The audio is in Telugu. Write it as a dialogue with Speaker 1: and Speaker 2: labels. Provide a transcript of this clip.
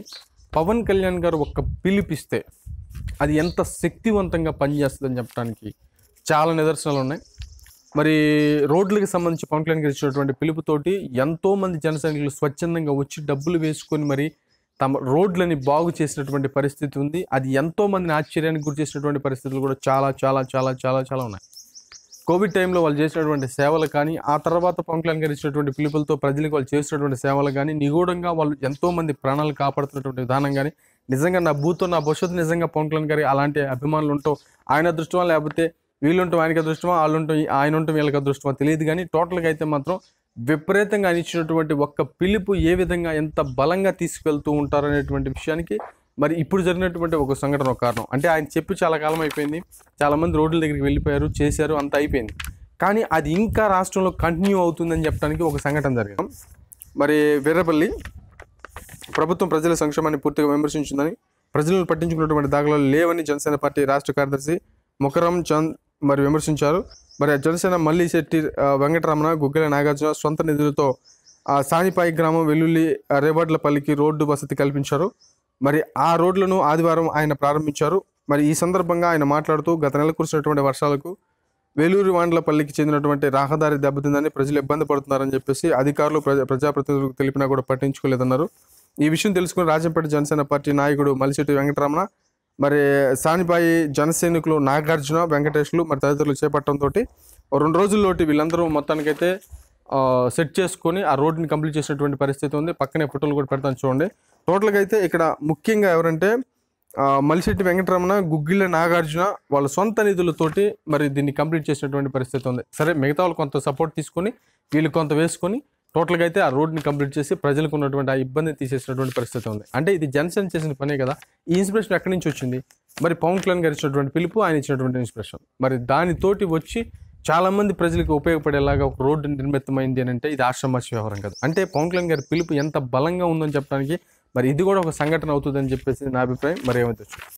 Speaker 1: పవన్ కళ్యాణ్ గారు ఒక్క పిలిపిస్తే అది ఎంత శక్తివంతంగా పనిచేస్తుందని చెప్పడానికి చాలా నిదర్శనాలు ఉన్నాయి మరి రోడ్లకు సంబంధించి పవన్ కళ్యాణ్ గారు ఇచ్చినటువంటి పిలుపుతోటి ఎంతోమంది జన సైనికులు స్వచ్ఛందంగా వచ్చి డబ్బులు వేసుకొని మరి తమ రోడ్లని బాగు చేసినటువంటి పరిస్థితి ఉంది అది ఎంతో మందిని ఆశ్చర్యానికి గురి చేసినటువంటి పరిస్థితులు కూడా చాలా చాలా చాలా చాలా చాలా ఉన్నాయి కోవిడ్ టైంలో వాళ్ళు చేసినటువంటి సేవలు కానీ ఆ తర్వాత పవన్ కళ్యాణ్ గారు ఇచ్చినటువంటి పిలుపులతో ప్రజలకు వాళ్ళు చేసినటువంటి సేవలు కానీ నిగూఢంగా వాళ్ళు ఎంతో మంది ప్రాణాలు కాపాడుతున్నటువంటి విధానం కానీ నిజంగా నా భూతో నా భవిష్యత్తు నిజంగా పవన్ కళ్యాణ్ గారి అలాంటి అభిమానులు ఉంటాం ఆయన అదృష్టమా లేకపోతే వీళ్ళు ఉంటాం ఆయనకి అదృష్టమా వాళ్ళు ఉంటాం ఆయన ఉంటాం వీళ్ళకి అదృష్టమా తెలియదు కానీ టోటల్గా అయితే మాత్రం విపరీతంగా ఆయన ఇచ్చినటువంటి ఒక్క పిలుపు ఏ విధంగా ఎంత బలంగా తీసుకెళ్తూ ఉంటారు అనేటువంటి విషయానికి మరి ఇప్పుడు జరిగినటువంటి ఒక సంఘటన ఒక కారణం అంటే ఆయన చెప్పి చాలా కాలం అయిపోయింది చాలామంది రోడ్ల దగ్గరికి వెళ్ళిపోయారు చేశారు అంత అయిపోయింది కానీ అది ఇంకా రాష్ట్రంలో కంటిన్యూ అవుతుందని చెప్పడానికి ఒక సంఘటన జరిగింది మరి వీర్రపల్లి ప్రభుత్వం ప్రజల సంక్షేమాన్ని పూర్తిగా విమర్శించిందని ప్రజలను పట్టించుకున్నటువంటి దాఖలాలు లేవని జనసేన పార్టీ రాష్ట్ర కార్యదర్శి ముఖరం చంద్ మరి విమర్శించారు మరి ఆ జనసేన మల్లి శెట్టి ఆ, వెంకటరమణ గుగ్గల నాగార్జున సొంత నిధులతో ఆ సానిపాయి గ్రామం వెల్లుల్లి ఆ, రేవడ్లపల్లికి రోడ్డు వసతి కల్పించారు మరి ఆ రోడ్లను ఆదివారం ఆయన ప్రారంభించారు మరి ఈ సందర్భంగా ఆయన మాట్లాడుతూ గత నెల కురిసినటువంటి వర్షాలకు వేలూరు వాండ్లపల్లికి చెందినటువంటి రహదారి దెబ్బతిందని ప్రజలు ఇబ్బంది పడుతున్నారని చెప్పేసి అధికారులు ప్రజా ప్రజాప్రతినిధులకు తెలిపినా కూడా పట్టించుకోలేదన్నారు ఈ విషయం తెలుసుకుని రాజంపేట జనసేన పార్టీ నాయకుడు మలిశెట్టి వెంకటరమణ మరి సానిపాయి జనసైనికులు నాగార్జున వెంకటేష్లు మరి తదితరులు చేపట్టడంతో రెండు రోజుల్లోటి వీళ్ళందరూ మొత్తానికైతే ఆ, సెట్ చేసుకొని ఆ రోడ్ని కంప్లీట్ చేసినటువంటి పరిస్థితి ఉంది పక్కనే ఫోటోలు కూడా పెడతాను చూడండి టోటల్గా అయితే ఇక్కడ ముఖ్యంగా ఎవరంటే ఆ, మలిశెట్టి వెంకటరమణ గుగ్గిళ్ళ నాగార్జున వాళ్ళ సొంత నిధులతోటి మరి దీన్ని కంప్లీట్ చేసినటువంటి పరిస్థితి ఉంది సరే మిగతా వాళ్ళు కొంత సపోర్ట్ తీసుకొని వీళ్ళు కొంత వేసుకొని టోటల్గా అయితే ఆ రోడ్ని కంప్లీట్ చేసి ప్రజలకు ఉన్నటువంటి ఆ ఇబ్బందిని తీసేసినటువంటి పరిస్థితి ఉంది అంటే ఇది జనసేన చేసిన పనే కదా ఈ ఇన్స్పిరేషన్ ఎక్కడి నుంచి వచ్చింది మరి పవన్ కళ్యాణ్ గారు ఇచ్చినటువంటి పిలుపు ఆయన ఇచ్చినటువంటి ఇన్స్పిరేషన్ మరి దానితోటి వచ్చి చాలా మంది ప్రజలకు ఉపయోగపడేలాగా ఒక రోడ్డు నిర్మితమైంది అని అంటే ఇది ఆశ్రమాచి వ్యవహారం కదా అంటే పవన్ కళ్యాణ్ గారి పిలుపు ఎంత బలంగా ఉందని చెప్పడానికి మరి ఇది కూడా ఒక సంఘటన అవుతుందని చెప్పేసి నా అభిప్రాయం మరి ఏమైతే